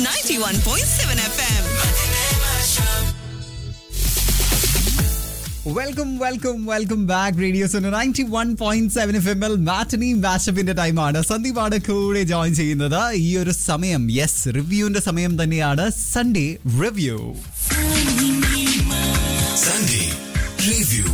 91.7 FM. Welcome welcome welcome back radio ninety one point seven F M എൽ matinee മാഷപ്പിന്റെ ടൈമാണ് സന്ദീപാണ് കൂടെ ജോയിൻ ചെയ്യുന്നത് ഈ ഒരു സമയം യെസ് റിവ്യൂവിന്റെ സമയം തന്നെയാണ് സൺഡേ റിവ്യൂ Sunday Review.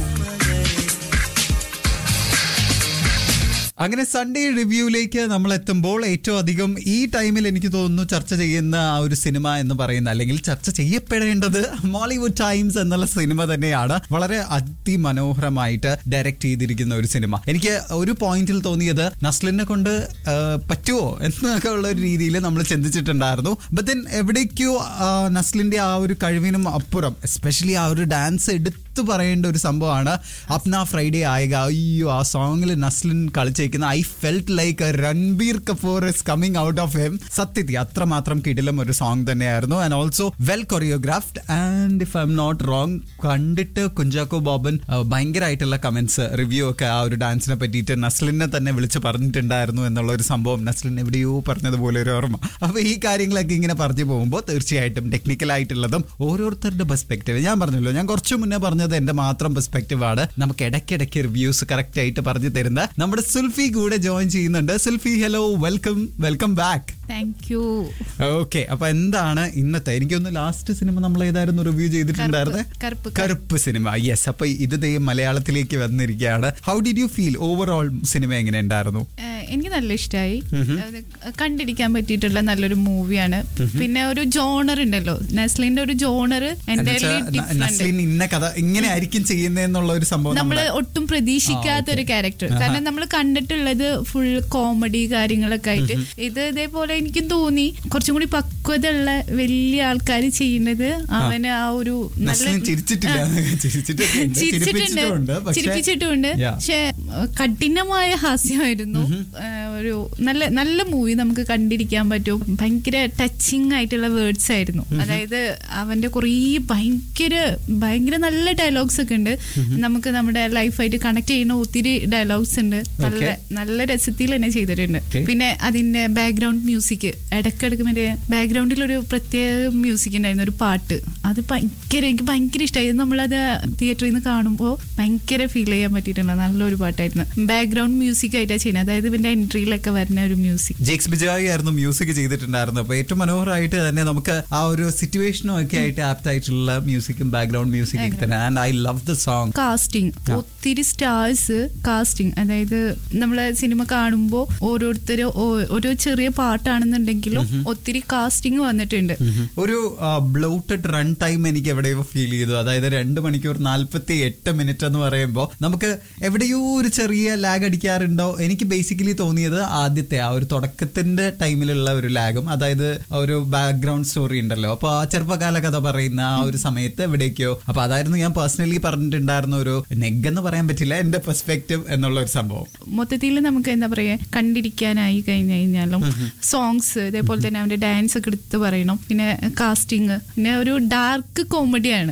അങ്ങനെ സൺഡേ റിവ്യൂയിലേക്ക് നമ്മൾ എത്തുമ്പോൾ ഏറ്റവും അധികം ഈ ടൈമിൽ എനിക്ക് തോന്നുന്നു ചർച്ച ചെയ്യുന്ന ആ ഒരു സിനിമ എന്ന് പറയുന്ന അല്ലെങ്കിൽ ചർച്ച ചെയ്യപ്പെടേണ്ടത് മോളിവുഡ് ടൈംസ് എന്നുള്ള സിനിമ തന്നെയാണ് വളരെ അതിമനോഹരമായിട്ട് ഡയറക്ട് ചെയ്തിരിക്കുന്ന ഒരു സിനിമ എനിക്ക് ഒരു പോയിന്റിൽ തോന്നിയത് നസ്ലിനെ കൊണ്ട് ആ, പറ്റുമോ എന്നൊക്കെ ഉള്ള ഒരു രീതിയിൽ നമ്മൾ ചിന്തിച്ചിട്ടുണ്ടായിരുന്നു ബട്ട് ദെൻ എവിടേക്കോ ആ, നസ്ലിന്റെ ആ ഒരു കഴിവിനും അപ്പുറം എസ്പെഷ്യലി ആ ഒരു ഡാൻസ് എടുത്തു പറയേണ്ട ഒരു സംഭവമാണ് അപ്ന ഫ്രൈഡേ ആയക അയ്യോ ആ സോങ്ങിൽ നസ്ലിൻ കളിച്ചേക്കുന്ന I felt like Ranbir Kapoor is coming out of him സത്യത്തിൽ അത്രമാത്രം കിടിലം ഒരു സോങ് തന്നെയായിരുന്നു and also well choreographed and if I'm not wrong കണ്ടിട്ട് കുഞ്ചാക്കോ ബോബൻ അഹ്, ഭയങ്കരമായിട്ടുള്ള കമന്റ്സ് റിവ്യൂ ഒക്കെ ആ ഒരു ഡാൻസിനെ പറ്റിയിട്ട് നസ്ലിനെ തന്നെ വിളിച്ച് പറഞ്ഞിട്ടുണ്ടായിരുന്നു എന്നുള്ള ഒരു സംഭവം നസ്ലിൻ എവിടെയോ പറഞ്ഞതുപോലെ ഒരു ഓർമ്മ അപ്പൊ ഈ കാര്യങ്ങളൊക്കെ ഇങ്ങനെ പറഞ്ഞു പോകുമ്പോൾ തീർച്ചയായിട്ടും ടെക്നിക്കൽ ആയിട്ടുള്ളതും ഓരോരുത്തരുടെ പെർസ്പെക്റ്റീവ് ഞാൻ പറഞ്ഞല്ലോ ഞാൻ കുറച്ച് മുന്നേ പറഞ്ഞത് എന്റെ മാത്രം പെർസ്പെക്റ്റീവ് ആണ് നമുക്ക് ഇടയ്ക്കിടയ്ക്ക് റിവ്യൂസ് കറക്റ്റ് ആയിട്ട് പറഞ്ഞു തരുന്ന നമ്മുടെ സുൽഫി കൂടെ ജോയിൻ ചെയ്യുന്നുണ്ട് Sulfi hello welcome welcome back thank you okay അപ്പൊ എന്താണ് ഇന്നത്തെ എനിക്കൊന്ന് ലാസ്റ്റ് സിനിമ നമ്മൾ ഏതായിരുന്നു റിവ്യൂ ചെയ്തിട്ടുണ്ടായിരുന്നത് കറുപ്പ്, കറുപ്പ് സിനിമ യെസ് അപ്പൊ ഇത് ദേ മലയാളത്തിലേക്ക് വന്നിരിക്കുകയാണ് how did you feel overall സിനിമ എങ്ങനെ ഉണ്ടായിരുന്നു എനിക്ക് നല്ല ഇഷ്ടമായി കണ്ടിരിക്കാൻ പറ്റിയിട്ടുള്ള നല്ലൊരു മൂവിയാണ് പിന്നെ ഒരു ജോണർ ഉണ്ടല്ലോ നെസ്ലിന്റെ ഒരു ജോണർ എന്റെ നസ്ലിൻ ഇന്ന കഥ ഇങ്ങനെ ആയിരിക്കും ചെയ്യുന്നതെന്നുള്ള ഒരു സംഭവം നമ്മൾ നമ്മുടെ- ഒട്ടും പ്രതീക്ഷിക്കാത്ത ഒരു ക്യാരക്ടർ കാരണം നമ്മൾ കണ്ടിട്ടുള്ളത് ഫുൾ കോമഡി കാര്യങ്ങളൊക്കെ ആയിട്ട് ഇത് ഇതേപോലെ എനിക്കും തോന്നി കുറച്ചും കൂടി പക്വത ഉള്ള വലിയ ആൾക്കാർ ചെയ്യുന്നത് അവന് ആ ഒരു നസ്ലിൻ ചിരിച്ചിട്ടില്ല ചിരിച്ചിട്ട് ചിരിപ്പിച്ചിട്ടുമുണ്ട് പക്ഷേ ചിരിപ്പിച്ചിട്ടുണ്ട് Yeah. പക്ഷെ കഠിനമായ ഹാസ്യമായിരുന്നു ഏഹ് ഒരു നല്ല നല്ല മൂവി നമുക്ക് കണ്ടിരിക്കാൻ പറ്റും ഭയങ്കര ടച്ചിങ് ആയിട്ടുള്ള വേർഡ്സ് ആയിരുന്നു അതായത് അവന്റെ കുറേ ഭയങ്കര ഭയങ്കര നല്ല ഡയലോഗ്സ് ഒക്കെ ഉണ്ട് നമുക്ക് നമ്മുടെ ലൈഫായിട്ട് കണക്ട് ചെയ്യുന്ന ഒത്തിരി ഡയലോഗ്സ് ഉണ്ട് നല്ല Okay. നല്ല രസത്തിൽ തന്നെ ചെയ്തിട്ടുണ്ട് Okay. പിന്നെ അതിന്റെ ബാക്ക്ഗ്രൗണ്ട് മ്യൂസിക് ഇടക്കിടക്ക് മറ്റേ ബാക്ക്ഗ്രൗണ്ടിൽ ഒരു പ്രത്യേക മ്യൂസിക് ഉണ്ടായിരുന്നു ഒരു പാട്ട് അത് ഭയങ്കര എനിക്ക് ഭയങ്കര ഇഷ്ടമായി നമ്മളത് തിയേറ്ററിൽ നിന്ന് കാണുമ്പോൾ ഭയങ്കര ഫീൽ ചെയ്യാൻ പറ്റിയിട്ടുള്ള നല്ലൊരു പാട്ടായിരുന്നു ബാക്ക്ഗ്രൗണ്ട് മ്യൂസിക് ആയിട്ടാണ് ചെയ്യുന്നത് അതായത് ഇതിന്റെ എൻട്രിയിലൊക്കെ വരുന്ന ഒരു മ്യൂസിക് ജേക്സ് ബിജായി ആയിരുന്നു മ്യൂസിക് ചെയ്തിട്ടുണ്ടായിരുന്നത് അപ്പൊ ഏറ്റവും മനോഹരമായിട്ട് തന്നെ നമുക്ക് ആ ഒരു സിറ്റുവേഷനും ഒക്കെ ആയിട്ട് ആപ്റ്റ് ആയിട്ടുള്ള മ്യൂസിക്കും ബാക്ക്ഗ്രൗണ്ട് മ്യൂസിക്കും തന്നെ and I love the song casting ആ. ഒത്തിരി സ്റ്റാർസ് കാസ്റ്റിംഗ് അതായത് നമ്മളെ സിനിമ കാണുമ്പോൾ ഓരോരുത്തരും ഓ- ഓരോ ചെറിയ പാട്ടാണെന്നുണ്ടെങ്കിലും ഒത്തിരി കാസ്റ്റിംഗ് വന്നിട്ടുണ്ട് ഒരു ബ്ലൗട്ടഡ് റൺ ടൈം എനിക്ക് എവിടെയോ ഫീൽ ചെയ്തു അതായത് രണ്ട് മണിക്കൂർ നാല്പത്തി എട്ട് മിനിറ്റ് എന്ന് പറയുമ്പോൾ നമുക്ക് എവിടെയോ ഒരു ചെറിയ ലാഗ് അടിക്കാറുണ്ടോ എനിക്ക് ബേസിക്കലി തോന്നിയത് ആദ്യത്തെ ആ ഒരു തുടക്കത്തിന്റെ ടൈമിലുള്ള ഒരു ലാഗും അതായത് ഒരു ബാക്ക്ഗ്രൗണ്ട് സ്റ്റോറി ഉണ്ടല്ലോ അപ്പൊ ആ ചെറുപ്പകാല കഥ പറയുന്ന ആ ഒരു സമയത്ത് എവിടേക്കോ അപ്പൊ അതായിരുന്നു ഞാൻ പേഴ്സണലി പറഞ്ഞിട്ടുണ്ടായിരുന്ന ഒരു നെഗ് എന്ന് പറയാൻ പറ്റില്ല എന്റെ പെർസ്പെക്റ്റീവ് എന്നുള്ള ഒരു സംഭവം മൊത്തത്തിൽ നമുക്ക് എന്താ പറയാ കണ്ടിരിക്കാനായി കഴിഞ്ഞു കഴിഞ്ഞാലും സോങ്സ് ഇതേപോലെ തന്നെ അവന്റെ ഡാൻസ് ഒക്കെ എടുത്ത് പറയണം പിന്നെ കാസ്റ്റിംഗ് പിന്നെ ഒരു ഡാർക്ക് കോമഡിയാണ്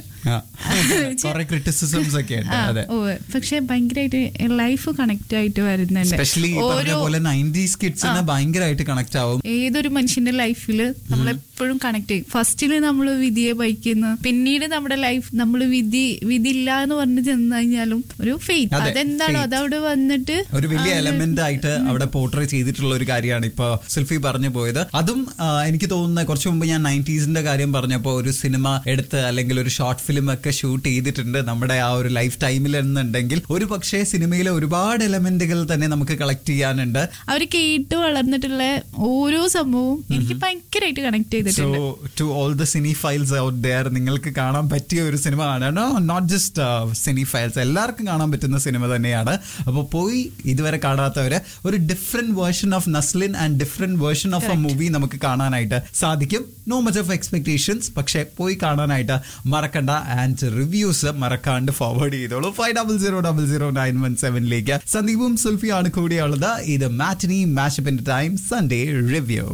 കുറെ ക്രിറ്റിസിസംസ് ഒക്കെ ഉണ്ട് അതെ ഓ പക്ഷെ ഭയങ്കരമായിട്ട് ലൈഫ് കണക്ട് ആയിട്ട് വരുന്നുണ്ട് സ്പെഷ്യലി പറഞ്ഞ ഓരോ പോലെ നയൻറ്റീസ് കിഡ്സിന് ഭയങ്കരമായിട്ട് കണക്ട് ആവും ഏതൊരു മനുഷ്യന്റെ ലൈഫിൽ നമ്മൾ എപ്പോഴും കണക്ട് ചെയ്യും ഫസ്റ്റില് നമ്മൾ വിധിയെ ബൈക്കുന്നു പിന്നീട് നമ്മുടെ ലൈഫ് നമ്മൾ വിധി വിധി ഇല്ല എന്ന് പറഞ്ഞ് ചെന്ന് കഴിഞ്ഞാലും ഒരു ഫെയ്ത്ത് അതെ, അതെന്താണോ faith. അതവിടെ വന്നിട്ട് ഒരു വലിയ അത് എലമെന്റ് ആയിട്ട് അവിടെ പോർട്രേ ചെയ്തിട്ടുള്ള ഒരു കാര്യമാണ് ഇപ്പൊ സുൽഫി പറഞ്ഞു പോയത് അതും ആ, എനിക്ക് തോന്നുന്ന കുറച്ച് മുമ്പ് ഞാൻ നയൻറ്റീസിന്റെ കാര്യം പറഞ്ഞപ്പോൾ ഒരു സിനിമ എടുത്ത് അല്ലെങ്കിൽ ഒരു ഷോർട്ട് ഫിലിം ഒക്കെ ഷൂട്ട് ചെയ്തിട്ടുണ്ട് നമ്മുടെ ആ ഒരു ലൈഫ് ടൈമിൽ എന്നുണ്ടെങ്കിൽ ഒരു പക്ഷേ സിനിമയിലെ ഒരുപാട് എലമെന്റുകൾ തന്നെ നമുക്ക് കളക്ട് ചെയ്യാനുണ്ട് അവർ കേട്ട് വളർന്നിട്ടുള്ള ഓരോ സംഭവവും എനിക്ക് ഭയങ്കരമായിട്ട് കണക്ട് സോ ചെയ്തിട്ടുണ്ട് to all the cinephiles out there നിങ്ങൾക്ക് കാണാൻ പറ്റിയ ഒരു സിനിമ ആണ് നോട്ട് ജസ്റ്റ് സിനി ഫൈൽസ് എല്ലാവർക്കും കാണാൻ പറ്റുന്ന സിനിമ തന്നെയാണ് അപ്പോൾ പോയി ഇതുവരെ കാണാത്തവര് ഒരു different version of Naslen and different version of a movie നമുക്ക് കാണാനായിട്ട് സാധിക്കും നോ മച്ച് ഓഫ് എക്സ്പെക്ടേഷൻസ് പക്ഷെ പോയി കാണാനായിട്ട് മറക്കണ്ട ആൻഡ് റിവ്യൂസ് മറക്കാണ്ട് ഫോർവേഡ് ചെയ്തോളൂ five double zero double zero nine one സെവനിലേക്ക് സന്ദീപും സുൽഫിയാണ് കൂടിയുള്ളത് ഇത് മാറ്റിനി മാഷപ്പിന്റെ time Sunday review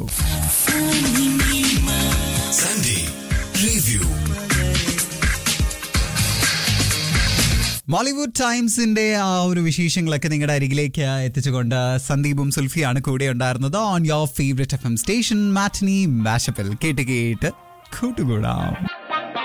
Sunday Review. Mollywood ടൈംസിന്റെ ആ ഒരു വിശേഷങ്ങളൊക്കെ നിങ്ങളുടെ അരികിലേക്ക് എത്തിച്ചുകൊണ്ട് സന്ദീപും സുൽഫിയാണ് കൂടെ ഉണ്ടായിരുന്നത് on your favourite F M station matinee മാഷപ്പിൽ കേട്ട് കേട്ട് കൂട്ടുകൂടാം